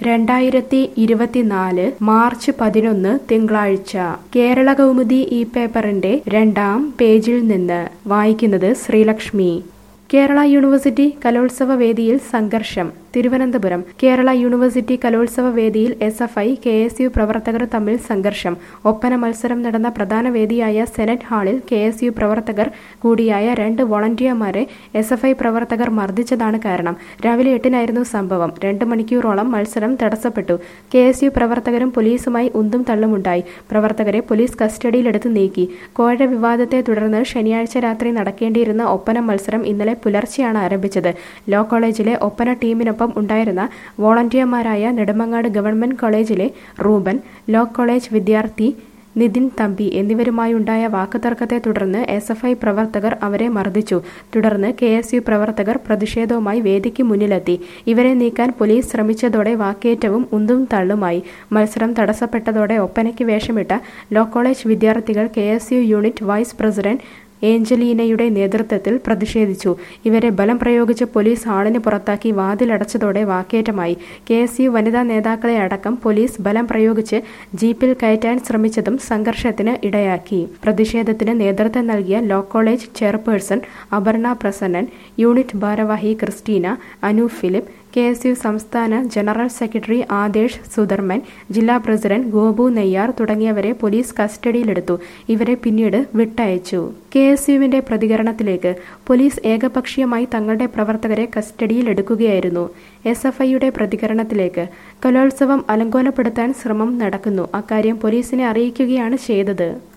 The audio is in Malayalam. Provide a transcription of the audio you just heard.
രണ്ടായിരത്തി ഇരുപത്തിനാല് മാർച്ച് പതിനൊന്ന് തിങ്കളാഴ്ച കേരള കൗമുദി ഈ പേപ്പറിന്റെ രണ്ടാം പേജിൽ നിന്ന് വായിക്കുന്നത് ശ്രീലക്ഷ്മി കേരള യൂണിവേഴ്സിറ്റി കലോത്സവ വേദിയിൽ സംഘർഷം തിരുവനന്തപുരം കേരള യൂണിവേഴ്സിറ്റി കലോത്സവ വേദിയിൽ S F I K S U പ്രവർത്തകർ തമ്മിൽ സംഘർഷം ഒപ്പന മത്സരം നടന്ന പ്രധാന വേദിയായ സെനറ്റ് ഹാളിൽ കെ എസ് യു പ്രവർത്തകർ കൂടിയായ രണ്ട് വോളണ്ടിയർമാരെ എസ് എഫ് ഐ പ്രവർത്തകർ മർദ്ദിച്ചതാണ് കാരണം രാവിലെ എട്ടിനായിരുന്നു സംഭവം രണ്ട് മണിക്കൂറോളം മത്സരം തടസ്സപ്പെട്ടു കെ എസ് യു പ്രവർത്തകരും പോലീസുമായി ഉന്തും തള്ളുമുണ്ടായി പ്രവർത്തകരെ പോലീസ് കസ്റ്റഡിയിലെടുത്ത് നീക്കി കോഴ വിവാദത്തെ തുടർന്ന് ശനിയാഴ്ച രാത്രി നടക്കേണ്ടിയിരുന്ന ഒപ്പന മത്സരം ഇന്നലെ പുലർച്ചെയാണ് ആരംഭിച്ചത് ലോ കോളേജിലെ ഒപ്പന ടീമിനൊപ്പം ഉണ്ടായിരുന്ന വോളണ്ടിയർമാരായ നെടുമങ്ങാട് ഗവൺമെന്റ് കോളേജിലെ റൂബൻ ലോ കോളേജ് വിദ്യാർത്ഥി നിതിൻ തമ്പി എന്നിവരുമായുണ്ടായ വാക്കുതർക്കത്തെ തുടർന്ന് എസ് എഫ് ഐ പ്രവർത്തകർ അവരെ മർദ്ദിച്ചു തുടർന്ന് കെ എസ് യു പ്രവർത്തകർ പ്രതിഷേധവുമായി വേദിക്ക് മുന്നിലെത്തി ഇവരെ നീക്കാൻ പോലീസ് ശ്രമിച്ചതോടെ വാക്കേറ്റവും ഉന്തും തള്ളുമായി മത്സരം തടസ്സപ്പെട്ടതോടെ ഒപ്പനയ്ക്ക് വേഷമിട്ട ലോ കോളേജ് വിദ്യാർത്ഥികൾ K S U unit vice president ഏഞ്ചലീനയുടെ നേതൃത്വത്തിൽ പ്രതിഷേധിച്ചു ഇവരെ ബലം പ്രയോഗിച്ച് പോലീസ് ഹാളിന് പുറത്താക്കി വാതിലടച്ചതോടെ വാക്കേറ്റമായി കെ എസ് യു വനിതാ നേതാക്കളെ അടക്കം പോലീസ് ബലം പ്രയോഗിച്ച് ജീപ്പിൽ കയറ്റാൻ ശ്രമിച്ചതും സംഘർഷത്തിന് ഇടയാക്കി പ്രതിഷേധത്തിന് നേതൃത്വം നൽകിയ law college chairperson Aparna Prasannan unit ഭാരവാഹി Christina Anu Philip K S U സംസ്ഥാന ജനറൽ സെക്രട്ടറി ആദേശ് സുധർമൻ ജില്ലാ പ്രസിഡന്റ് ഗോപു നെയ്യാർ തുടങ്ങിയവരെ പോലീസ് കസ്റ്റഡിയിലെടുത്തു ഇവരെ പിന്നീട് വിട്ടയച്ചു കെ എസ് യുവിന്റെ പ്രതികരണത്തിലേക്ക് പോലീസ് ഏകപക്ഷീയമായി തങ്ങളുടെ പ്രവർത്തകരെ കസ്റ്റഡിയിലെടുക്കുകയായിരുന്നു എസ് എഫ് ഐയുടെ പ്രതികരണത്തിലേക്ക് കലോത്സവം അലങ്കോലപ്പെടുത്താൻ ശ്രമം നടക്കുന്നു അക്കാര്യം പോലീസിനെ അറിയിക്കുകയാണ് ചെയ്തത്